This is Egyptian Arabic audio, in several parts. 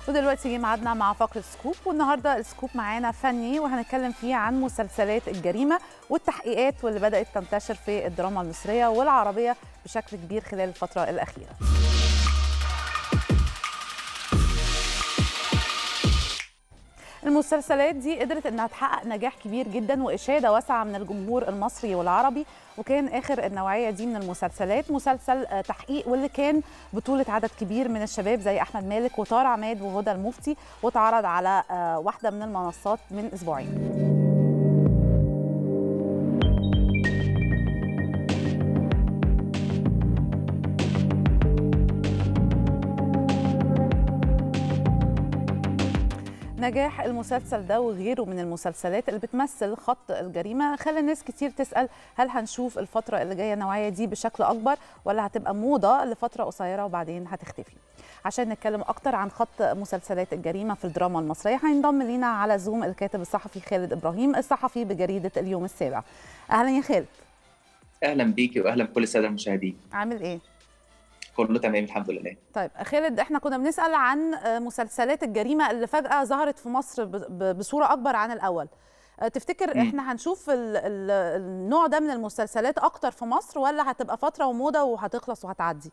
ودلوقتي جه ميعادنا مع فقره سكوب والنهارده السكوب معانا فني وهنتكلم فيه عن مسلسلات الجريمه والتحقيقات واللي بدات تنتشر في الدراما المصريه والعربيه بشكل كبير خلال الفتره الاخيره. المسلسلات دي قدرت انها تحقق نجاح كبير جدا واشاده واسعه من الجمهور المصري والعربي وكان اخر النوعيه دي من المسلسلات مسلسل تحقيق واللي كان بطوله عدد كبير من الشباب زي احمد مالك وطار عماد وهدى المفتي واتعرض على واحده من المنصات من اسبوعين. نجاح المسلسل ده وغيره من المسلسلات اللي بتمثل خط الجريمه خلى ناس كتير تسال هل هنشوف الفتره اللي جايه النوعيه دي بشكل اكبر ولا هتبقى موضه لفتره قصيره وبعدين هتختفي عشان نتكلم اكتر عن خط مسلسلات الجريمه في الدراما المصريه هينضم لينا على زوم الكاتب الصحفي خالد ابراهيم الصحفي بجريده اليوم السابع اهلا يا خالد اهلا بيكي واهلا بكل الساده المشاهدين عامل ايه كله تمام الحمد لله طيب خالد احنا كنا بنسال عن مسلسلات الجريمه اللي فجاه ظهرت في مصر بصوره اكبر عن الاول تفتكر م. احنا هنشوف ال ال النوع ده من المسلسلات اكتر في مصر ولا هتبقى فتره وموضه وهتخلص وهتعدي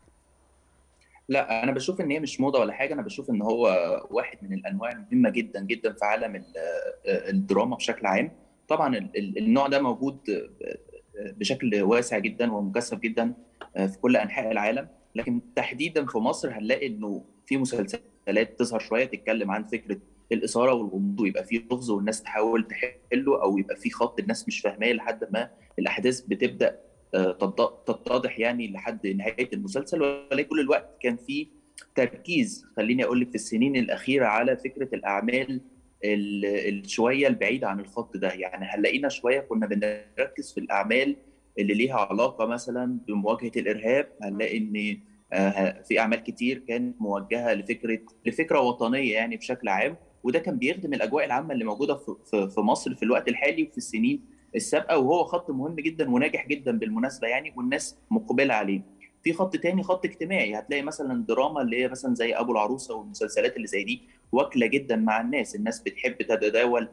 لا انا بشوف ان هي مش موضه ولا حاجه انا بشوف ان هو واحد من الانواع المهمه جدا جدا في عالم الدراما بشكل عام طبعا النوع ده موجود بشكل واسع جدا ومكثف جدا في كل انحاء العالم لكن تحديدا في مصر هنلاقي انه في مسلسلات تظهر شويه تتكلم عن فكره الاثاره والغموض ويبقى في لغز والناس تحاول تحله او يبقى في خط الناس مش فاهماه لحد ما الاحداث بتبدا تتضح يعني لحد نهايه المسلسل ولكن كل الوقت كان في تركيز خليني اقول لك في السنين الاخيره على فكره الاعمال الشويه البعيده عن الخط ده يعني هنلاقينا شويه كنا بنركز في الاعمال اللي ليها علاقه مثلا بمواجهه الارهاب هنلاقي ان في اعمال كتير كانت موجهه لفكره لفكره وطنيه يعني بشكل عام وده كان بيخدم الاجواء العامه اللي موجوده في مصر في الوقت الحالي وفي السنين السابقه وهو خط مهم جدا وناجح جدا بالمناسبه يعني والناس مقبله عليه. في خط تاني خط اجتماعي هتلاقي مثلا دراما اللي هي مثلا زي ابو العروسه والمسلسلات اللي زي دي واكله جدا مع الناس، الناس بتحب تتداول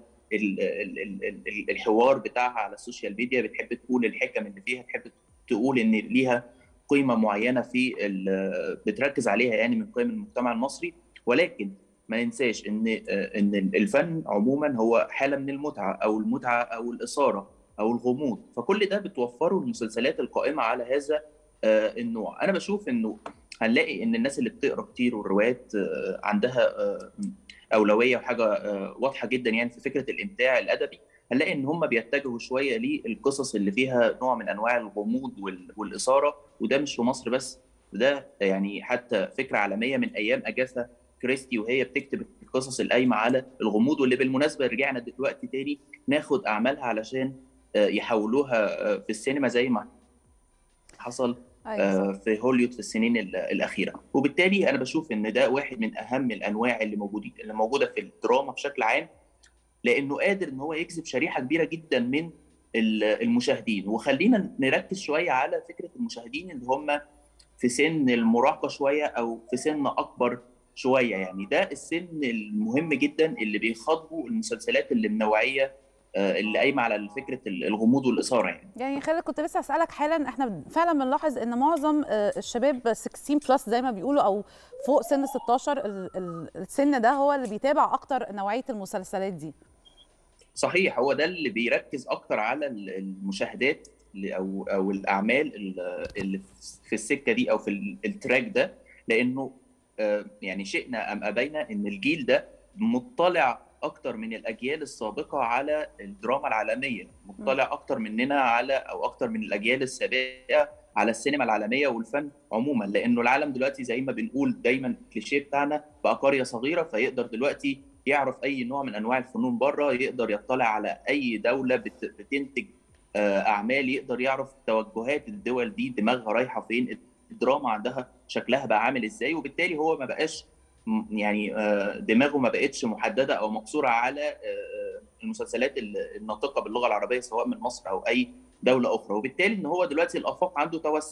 الحوار بتاعها على السوشيال ميديا بتحب تقول الحكم اللي فيها تحب تقول ان ليها قيمه معينه في بتركز عليها يعني من قيم المجتمع المصري ولكن ما ننساش ان ان الفن عموما هو حاله من المتعه او المتعه او الاثاره او الغموض فكل ده بتوفره المسلسلات القائمه على هذا النوع انا بشوف انه هنلاقي ان الناس اللي بتقرا كتير والروايات عندها اولويه وحاجه واضحه جدا يعني في فكره الامتاع الادبي هنلاقي ان هم بيتجهوا شويه للقصص اللي فيها نوع من انواع الغموض والاثاره وده مش في مصر بس ده يعني حتى فكره عالميه من ايام اجاثا كريستي وهي بتكتب القصص القايمه على الغموض واللي بالمناسبه رجعنا دلوقتي تاني ناخد اعمالها علشان يحولوها في السينما زي ما حصل أيوة. في هوليوود في السنين الاخيره وبالتالي انا بشوف ان ده واحد من اهم الانواع اللي موجودين اللي موجوده في الدراما بشكل عام لانه قادر ان هو يجذب شريحه كبيره جدا من المشاهدين وخلينا نركز شويه على فكره المشاهدين اللي هم في سن المراهقه شويه او في سن اكبر شويه يعني ده السن المهم جدا اللي بيخاطبوا المسلسلات اللي النوعيه اللي قايمه على فكره الغموض والاثاره يعني يعني خالد كنت لسه اسالك حالا احنا فعلا بنلاحظ ان معظم الشباب 16 بلس زي ما بيقولوا او فوق سن 16 السن ده هو اللي بيتابع اكتر نوعيه المسلسلات دي صحيح هو ده اللي بيركز اكتر على المشاهدات او او الاعمال اللي في السكه دي او في التراك ده لانه يعني شئنا ام ابينا ان الجيل ده مطلع اكتر من الاجيال السابقه على الدراما العالميه مطلع اكتر مننا على او اكتر من الاجيال السابقه على السينما العالميه والفن عموما لانه العالم دلوقتي زي ما بنقول دايما الكليشيه بتاعنا بقى قريه صغيره فيقدر دلوقتي يعرف اي نوع من انواع الفنون بره يقدر يطلع على اي دوله بتنتج اعمال يقدر يعرف توجهات الدول دي دماغها رايحه فين الدراما عندها شكلها بقى عامل ازاي وبالتالي هو ما بقاش يعني دماغه ما بقتش محدده او مقصوره على المسلسلات الناطقه باللغه العربيه سواء من مصر او اي دوله اخرى وبالتالي ان هو دلوقتي الافاق عنده توسعت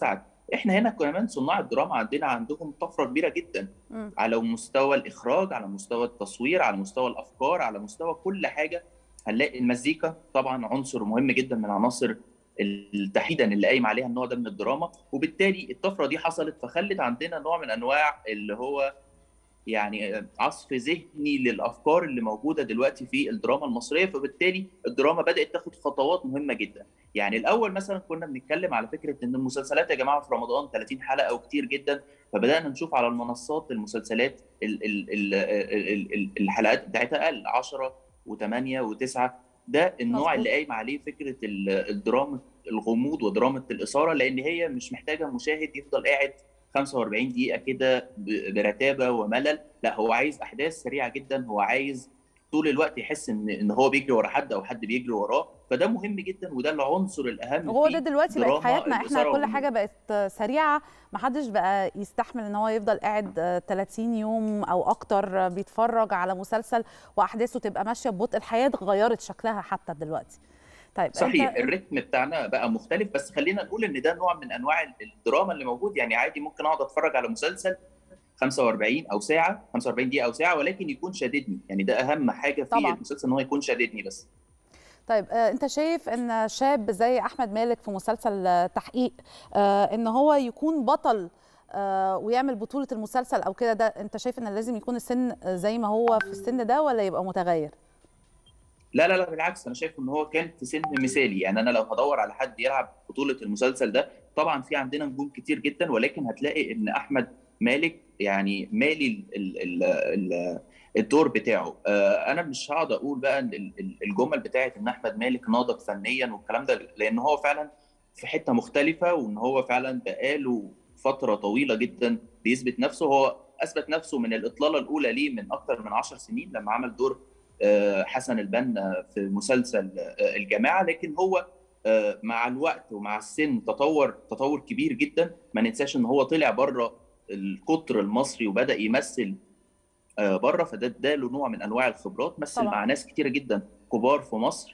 احنا هنا كمان صناع الدراما عندنا عندهم طفره كبيره جدا م. على مستوى الاخراج على مستوى التصوير على مستوى الافكار على مستوى كل حاجه هنلاقي المزيكا طبعا عنصر مهم جدا من عناصر تحديدا اللي قايم عليها النوع ده من الدراما وبالتالي الطفره دي حصلت فخلت عندنا نوع من انواع اللي هو يعني عصف ذهني للافكار اللي موجوده دلوقتي في الدراما المصريه فبالتالي الدراما بدات تاخد خطوات مهمه جدا يعني الاول مثلا كنا بنتكلم على فكره ان المسلسلات يا جماعه في رمضان 30 حلقه وكتير جدا فبدانا نشوف على المنصات المسلسلات ال ال ال ال ال الحلقات بتاعتها اقل 10 و8 و9 ده النوع مظبوط. اللي قايم عليه فكره الدراما الغموض ودراما الاثاره لان هي مش محتاجه مشاهد يفضل قاعد 45 دقيقه كده ب- برتابه وملل لا هو عايز احداث سريعه جدا هو عايز طول الوقت يحس ان ان هو بيجري ورا حد او حد بيجري وراه فده مهم جدا وده العنصر الاهم وهو في ده دلوقتي بقت دراما حياتنا احنا الإثارة كل والغموض. حاجه بقت سريعه ما حدش بقى يستحمل ان هو يفضل قاعد آه، 30 يوم او اكتر آه، بيتفرج على مسلسل واحداثه تبقى ماشيه ببطء الحياه اتغيرت شكلها حتى دلوقتي طيب صحيح انت الريتم بتاعنا بقى مختلف بس خلينا نقول ان ده نوع من انواع الدراما اللي موجود يعني عادي ممكن اقعد اتفرج على مسلسل 45 او ساعه 45 دقيقه او ساعه ولكن يكون شاددني يعني ده اهم حاجه في طبعاً. المسلسل ان هو يكون شاددني بس طيب آه، انت شايف ان شاب زي احمد مالك في مسلسل آه، تحقيق آه، ان هو يكون بطل آه، ويعمل بطولة المسلسل او كده ده انت شايف ان لازم يكون السن آه، زي ما هو في السن ده ولا يبقى متغير لا لا لا بالعكس انا شايف ان هو كان في سن مثالي يعني انا لو هدور على حد يلعب بطوله المسلسل ده طبعا في عندنا نجوم كتير جدا ولكن هتلاقي ان احمد مالك يعني مالي ال ال ال ال الدور بتاعه آه، انا مش هقعد اقول بقى إن ال- ال- الجمل بتاعت ان احمد مالك ناضج فنيا والكلام ده لان هو فعلا في حته مختلفه وان هو فعلا بقاله فتره طويله جدا بيثبت نفسه هو اثبت نفسه من الاطلاله الاولى ليه من اكتر من 10 سنين لما عمل دور آه، حسن البنا في مسلسل آه، الجماعه لكن هو آه، مع الوقت ومع السن تطور تطور كبير جدا ما ننساش ان هو طلع بره القطر المصري وبدا يمثل آه، بره فده اداله نوع من انواع الخبرات مثل طبعاً. مع ناس كتيره جدا كبار في مصر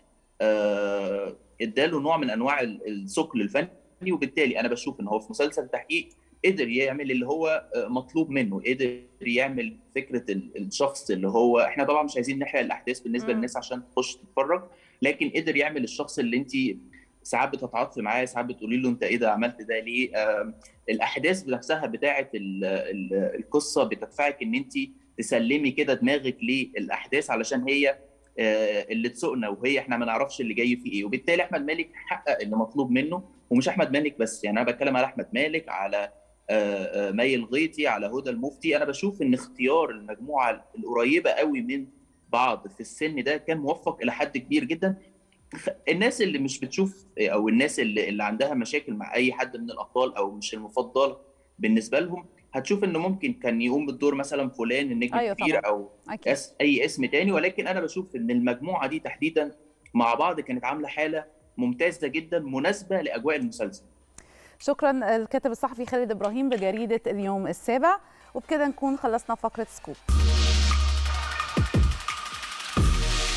آه، اداله نوع من انواع ال- الثقل الفني وبالتالي انا بشوف ان هو في مسلسل تحقيق قدر يعمل اللي هو آه، مطلوب منه قدر يعمل فكره ال- الشخص اللي هو احنا طبعا مش عايزين نحرق الاحداث بالنسبه مم. للناس عشان تخش تتفرج لكن قدر يعمل الشخص اللي انت ساعات بتتعاطفي معاه ساعات بتقولي له انت ايه ده عملت ده ليه آه، الاحداث بنفسها بتاعه ال- ال- القصه بتدفعك ان انت تسلمي كده دماغك للاحداث علشان هي آه، اللي تسوقنا وهي احنا ما نعرفش اللي جاي فيه ايه وبالتالي احمد مالك حقق اللي مطلوب منه ومش احمد مالك بس يعني انا بتكلم على احمد مالك على آه، آه، مي الغيطي على هدى المفتي انا بشوف ان اختيار المجموعه القريبه قوي من بعض في السن ده كان موفق الى حد كبير جدا الناس اللي مش بتشوف او الناس اللي, اللي عندها مشاكل مع اي حد من الابطال او مش المفضل بالنسبه لهم هتشوف انه ممكن كان يقوم بالدور مثلا فلان النجم أيوة الكبير طبعاً. او اكيد أس اي اسم تاني ولكن انا بشوف ان المجموعه دي تحديدا مع بعض كانت عامله حاله ممتازه جدا مناسبه لاجواء المسلسل شكرا الكاتب الصحفي خالد ابراهيم بجريده اليوم السابع وبكده نكون خلصنا فقره سكوب